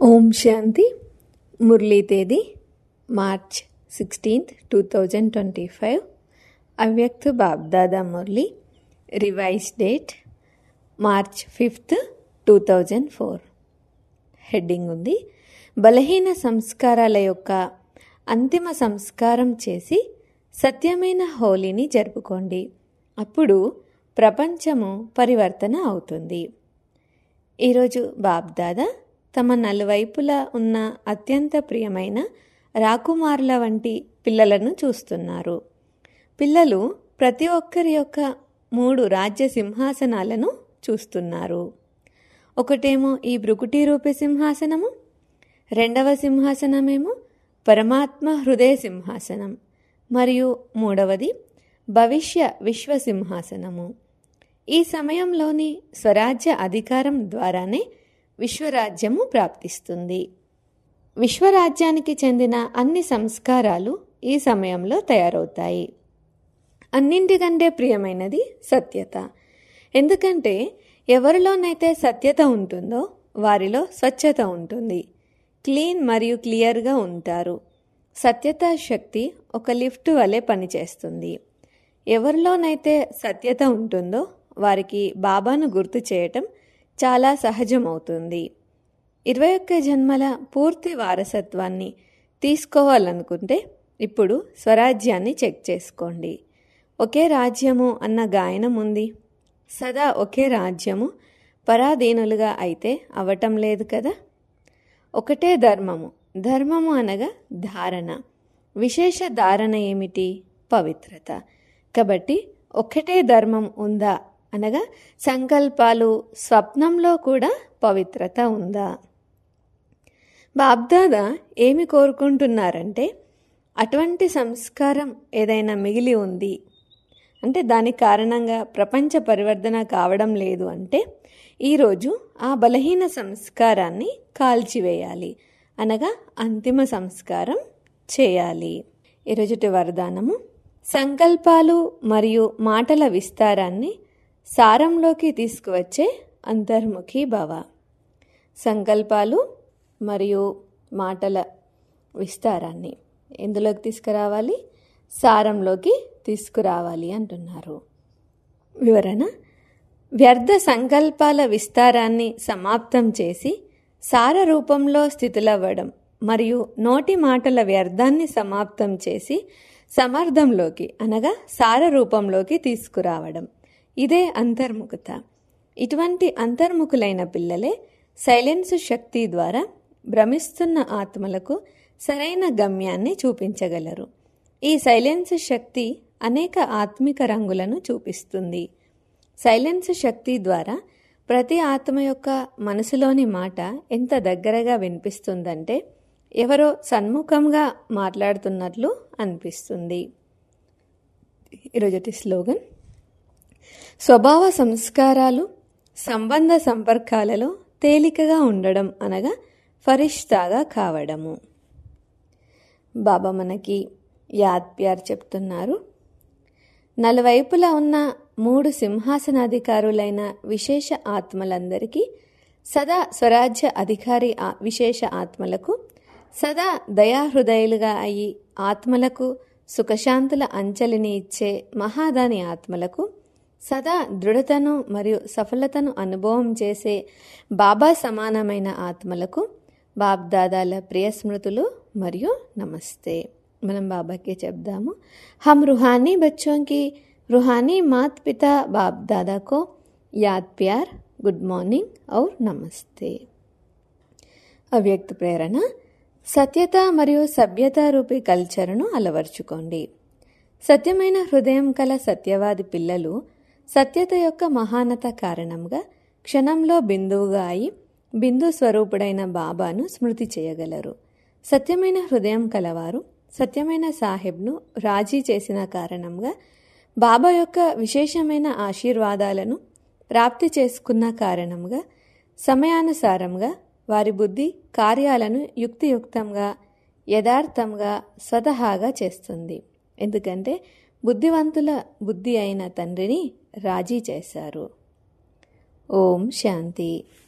ఓం శాంతి మురళీ తేదీ March sixteenth two thousand twenty five Avyakt BapDada Murli revise date March fifth two thousand four heading ఉంది బలహీన సంస్కారాల యొక్క అంతిమ సంస్కారం చేసి సత్యమైన హోలీని జరుపుకోండి అప్పుడు ప్రపంచము పరివర్తన అవుతుంది ఈరోజు బాబ్దాదా తమ నలువైపులా ఉన్న అత్యంత ప్రియమైన రాకుమారుల వంటి పిల్లలను చూస్తున్నారు పిల్లలు ప్రతి ఒక్కరి యొక్క మూడు రాజ్య సింహాసనాలను చూస్తున్నారు ఒకటేమో ఈ భృకుటి రూపి సింహాసనము రెండవ సింహాసనమేమో పరమాత్మ హృదయ సింహాసనం మరియు మూడవది భవిష్య విశ్వ సింహాసనము ఈ సమయంలోని స్వరాజ్య అధికారం ద్వారానే విశ్వరాజ్యము ప్రాప్తిస్తుంది విశ్వరాజ్యానికి చెందిన అన్ని సంస్కారాలు ఈ సమయంలో తయారవుతాయి అన్నింటికంటే ప్రియమైనది సత్యత ఎందుకంటే ఎవరిలోనైతే సత్యత ఉంటుందో వారిలో స్వచ్ఛత ఉంటుంది క్లీన్ మరియు క్లియర్గా ఉంటారు సత్యత శక్తి ఒక లిఫ్ట్ వలె పనిచేస్తుంది ఎవరిలోనైతే సత్యత ఉంటుందో వారికి బాబాను గుర్తు చేయటం చాలా సహజమవుతుంది ఇరవై ఒక్క జన్మల పూర్తి వారసత్వాన్ని తీసుకోవాలనుకుంటే ఇప్పుడు స్వరాజ్యాన్ని చెక్ చేసుకోండి ఒకే రాజ్యము అన్న గాయనం ఉంది సదా ఒకే రాజ్యము పరాధీనులుగా అయితే అవటం లేదు కదా ఒకటే ధర్మము ధర్మము అనగా ధారణ విశేష ధారణ ఏమిటి పవిత్రత కాబట్టి ఒకటే ధర్మం ఉందా అనగా సంకల్పాలు స్వప్నంలో కూడా పవిత్రత ఉందా బాబ్దాదా ఏమి కోరుకుంటున్నారంటే అటువంటి సంస్కారం ఏదైనా మిగిలి ఉంది అంటే దాని కారణంగా ప్రపంచ పరివర్తన కావడం లేదు అంటే ఈరోజు ఆ బలహీన సంస్కారాన్ని కాల్చివేయాలి అనగా అంతిమ సంస్కారం చేయాలి ఈరోజుటి వరదానము సంకల్పాలు మరియు మాటల విస్తారాన్ని సారంలోకి తీసుకువచ్చే అంతర్ముఖి భవ సంకల్పాలు మరియు మాటల విస్తారాన్ని ఎందులోకి తీసుకురావాలి సారంలోకి తీసుకురావాలి అంటున్నారు వివరణ వ్యర్థ సంకల్పాల విస్తారాన్ని సమాప్తం చేసి సార రూపంలో స్థితులవ్వడం మరియు నోటి మాటల వ్యర్థాన్ని సమాప్తం చేసి సమర్థంలోకి అనగా సార రూపంలోకి తీసుకురావడం ఇదే అంతర్ముఖత ఇటువంటి అంతర్ముఖులైన పిల్లలే సైలెన్స్ శక్తి ద్వారా భ్రమిస్తున్న ఆత్మలకు సరైన గమ్యాన్ని చూపించగలరు ఈ సైలెన్స్ శక్తి అనేక ఆత్మిక రంగులను చూపిస్తుంది సైలెన్స్ శక్తి ద్వారా ప్రతి ఆత్మ యొక్క మనసులోని మాట ఎంత దగ్గరగా వినిపిస్తుందంటే ఎవరో సన్ముఖంగా మాట్లాడుతున్నట్లు అనిపిస్తుంది ఈరోజటి స్లోగన్ స్వభావ సంస్కారాలు సంబంధ సంపర్కాలలో తేలికగా ఉండడం అనగా ఫరిష్తాగా కావడము బాబా మనకి యాద్ ప్యార్ చెప్తున్నారు నలువైపులా ఉన్న మూడు సింహాసనాధికారులైన విశేష ఆత్మలందరికీ సదా స్వరాజ్య అధికారి విశేష ఆత్మలకు సదా దయాహృదయులుగా అయి ఆత్మలకు సుఖశాంతుల అంచలిని ఇచ్చే మహాదాని ఆత్మలకు సదా దృఢతను మరియు సఫలతను అనుభవం చేసే బాబా సమానమైన ఆత్మలకు బాబ్దాదాల ప్రియ స్మృతులు మరియు నమస్తే మనం బాబాకి చెప్దాము హమ్ రుహానీ బచ్చోं की रूहानी मात पिता बाप दादा को याद प्यार గుడ్ మార్నింగ్ ఔర్ నమస్తే అవ్యక్త ప్రేరణ సత్యత మరియు సభ్యత రూపీ కల్చర్ను అలవర్చుకోండి సత్యమైన హృదయం కల సత్యవాది పిల్లలు సత్యత యొక్క మహానత కారణంగా క్షణంలో బిందువుగా అయి బిందు స్వరూపుడైన బాబాను స్మృతి చేయగలరు సత్యమైన హృదయం కలవారు సత్యమైన సాహెబ్ను రాజీ చేసిన కారణంగా బాబా యొక్క విశేషమైన ఆశీర్వాదాలను ప్రాప్తి చేసుకున్న కారణంగా సమయానుసారంగా వారి బుద్ధి కార్యాలను యుక్తియుక్తంగా యథార్థంగా స్వతహాగా చేస్తుంది ఎందుకంటే బుద్ధివంతుల బుద్ధి అయిన తండ్రిని రాజీ చేశారు ఓం శాంతి